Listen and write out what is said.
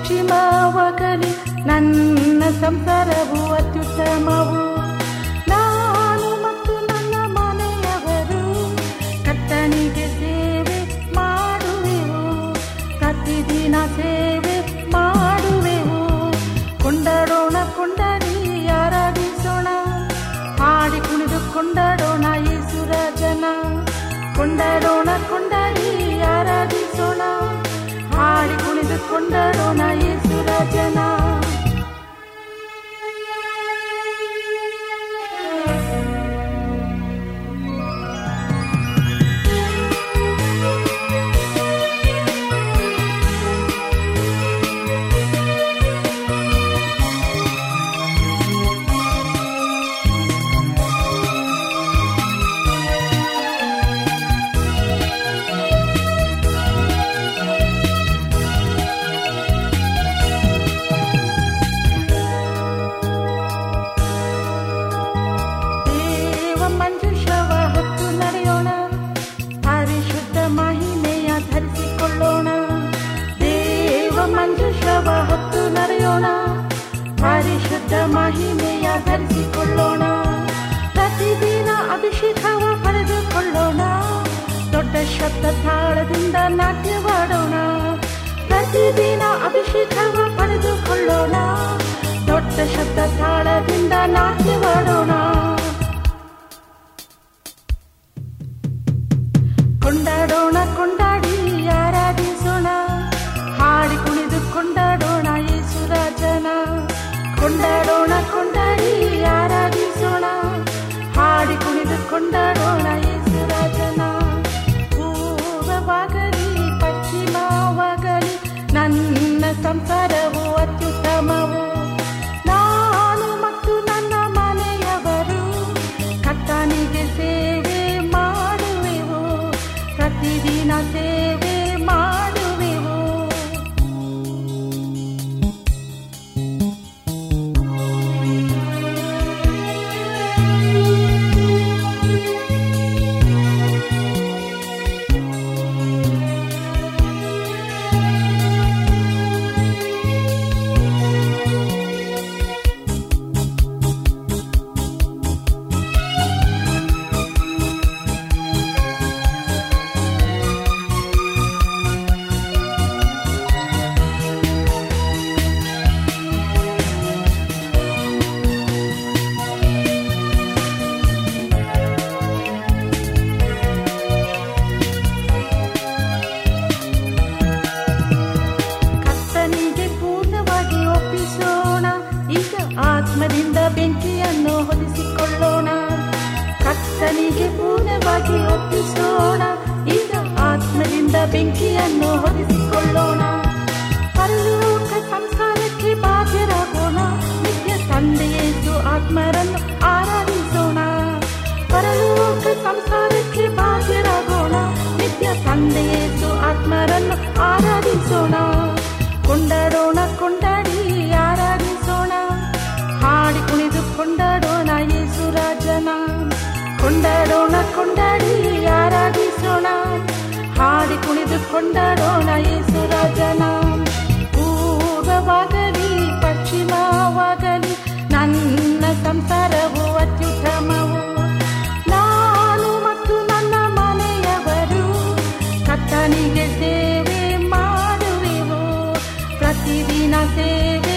ಪಶ್ಚಿಮವಾಗಲಿ ನನ್ನ ಸಂಸಾರವು ಅತ್ಯುತ್ತಮವು ನಾನು ಮತ್ತು ನನ್ನ ಮನೆಯವರು ಕರ್ತನಿಗೆ ಸೇವೆ ಮಾಡುವೆವು ಪ್ರತಿದಿನ ಸೇವೆ ಮಾಡುವೆವು ಕೊಂಡಾಡೋಣ ಕೊಂಡಾಡಿ ಆರಾಧಿಸೋಣ ಹಾಡಿ ಕುಣಿದು ಕೊಂಡಾಡೋಣ ಯೇಸುರ ಜನ ಕೊಂಡಾಡೋಣ ಕೊಂಡಾಡಿ ಆರಾಧಿಸೋಣ ಹಾಡಿ ಕುಣಿದು ಕೊಂಡಾಡೋಣ ಯೇಸುರ ಜನ ದೇವ ಮಂಜುಷವ ಹೊತ್ತು ನಡೆಯೋಣ ಪರಿಶುದ್ಧ ಮಹಿಮೆಯ ಧರಿಸಿಕೊಳ್ಳೋಣ ದೇವ ಮಂಜುಷವ ಹೊತ್ತು ನಡೆಯೋಣ ಪರಿಶುದ್ಧ ಮಹಿಮೆಯ ಧರಿಸಿಕೊಳ್ಳೋಣ ಪ್ರತಿದಿನ ಅಭಿಷೇಕವ ಪಡೆದುಕೊಳ್ಳೋಣ ದೊಡ್ಡ ಶಬ್ದ ತಾಳದಿಂದ ನಾಟ್ಯವಾಡೋಣ ಪ್ರತಿದಿನ ಅಭಿಷೇಕವ ಪಡೆದುಕೊಳ್ಳೋಣ ದೊಡ್ಡ ಶಬ್ದ ತಾಳದಿಂದ ನಾಟ್ಯವಾಡೋಣ ಕೊಂಡಾಡೋಣ ಕೊಂಡಾಡಿ ಆರಾಧಿಸೋಣ ಹಾಡಿ ಕುಣಿದು ಕೊಂಡಾಡೋಣ ಯೇಸುರಾಜನ ಕೊಂಡಾಡೋಣ ಕೊಂಡಾಡಿ ಆರಾಧಿಸೋಣ ಹಾಡಿ ಕುಣಿದು ಕೊಂಡಾಡೋಣ ಯೇಸುರಾಜನ ಪೂರ್ವವಾಗಲಿ ಪಶ್ಚಿಮವಾಗಲಿ ನನ್ನ ಸಂಸಾರವು ಅತ್ಯುತ್ತಮವು ನಾನು ಮತ್ತು ನನ್ನ ಮನೆಯವರು ಕರ್ತನಿಗೆ ಸೇವೆ ಮಾಡುವೆವು ಪ್ರತಿದಿನ ಸೇವೆ ಮಾಡುವೆವು ಕರ್ತನಿಗೆ ಪೂರ್ಣವಾಗಿ ಒಪ್ಪಿಸೋಣ ಈಗ ಆತ್ಮದಿಂದ ಬೆಂಕಿಯನ್ನು ಹೊದಿಸಿಕೊಳ್ಳೋಣ ಕರ್ತನಿಗೆ ಪೂರ್ಣವಾಗಿ ಒಪ್ಪಿಸೋಣ ಈಗ ಆತ್ಮದಿಂದ ಬೆಂಕಿಯನ್ನು ಹೊದಿಸಿಕೊಳ್ಳೋಣ ಪರಲೋಕ ಸಂಸಾರಕ್ಕೆ ಬಾಧ್ಯರಾಗೋಣ ನಿತ್ಯ ತಂದೆಯೇಸು ಆತ್ಮರನ್ನು ಆರಾಧಿಸೋಣ ಪರಲೋಕ ಸಂಸಾರಕ್ಕೆ ಬಾಧ್ಯರಾಗೋಣ ನಿತ್ಯ ತಂದೆಯೇಸು ಆತ್ಮರನ್ನು ಆರಾಧಿಸೋಣ ಕೊಂಡಾಡೋಣ ಕೊಂಡಾಡಿ ಆರಾಧಿಸೋಣ ಹಾಡಿ ಕುಣಿದು ಕೊಂಡಾಡೋಣ ಯೇಸು ರಾಜನ ಕೊಂಡಾಡೋಣ ಕೊಂಡಾಡಿ ಆರಾಧಿಸೋಣ ಹಾಡಿ ಕುಣಿದು ಕೊಂಡಾಡೋಣ ಯೇಸು ರಾಜನ ಪೂರ್ವವಾಗಲಿ ಪಶ್ಚಿಮವಾಗಲಿ ನನ್ನ ಸಂಸಾರವು ಅತ್ಯುತ್ತಮವು ನಾನು ಮತ್ತು ನನ್ನ ಮನೆಯವರು ಕರ್ತನಿಗೆ ಸೇವೆ ಮಾಡುವೆವು ಪ್ರತಿದಿನ ಸೇವೆ